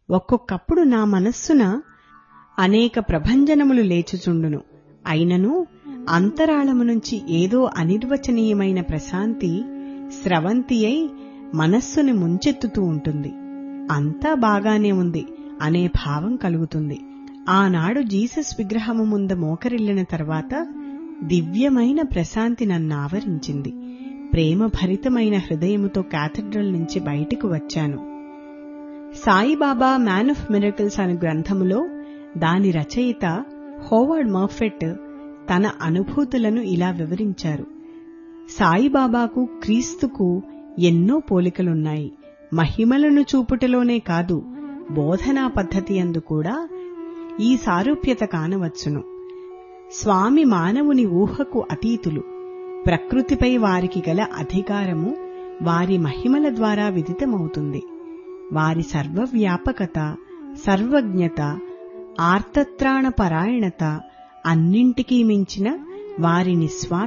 ఒక్కొక్కప్పుడు నా మనస్సున అనేక ప్రభంజనములు లేచుచుండును అయినను అంతరాళము నుంచి ఏదో అనిర్వచనీయమైన ప్రశాంతి స్రవంతి అయి మనస్సుని ముంచెత్తుతూ ఉంటుంది అంతా బాగానే ఉంది అనే భావం కలుగుతుంది ఆనాడు జీసస్ విగ్రహము ముంద మోకరిల్లిన తర్వాత దివ్యమైన ప్రశాంతి నన్ను ఆవరించింది ప్రేమ భరితమైన హృదయముతో క్యాథడ్రల్ నుంచి బయటికి వచ్చాను సాయిబాబా మ్యాన్ ఆఫ్ మిరకల్స్ అనే గ్రంథములో దాని రచయిత హోవర్డ్ మర్ఫెట్ తన అనుభూతులను ఇలా వివరించారు సాయిబాబాకు క్రీస్తుకు ఎన్నో పోలికలున్నాయి మహిమలను చూపుటలోనే కాదు బోధనా పద్ధతి అందు కూడా ఈ సారూప్యత కానవచ్చును స్వామి మానవుని ఊహకు అతీతులు ప్రకృతిపై వారికి గల అధికారము వారి మహిమల ద్వారా విదితమవుతుంది వారి సర్వవ్యాపకత సర్వజ్ఞత ఆర్తత్రాణ పరాయణత అన్నింటికీ మించిన వారి నిస్వార్థ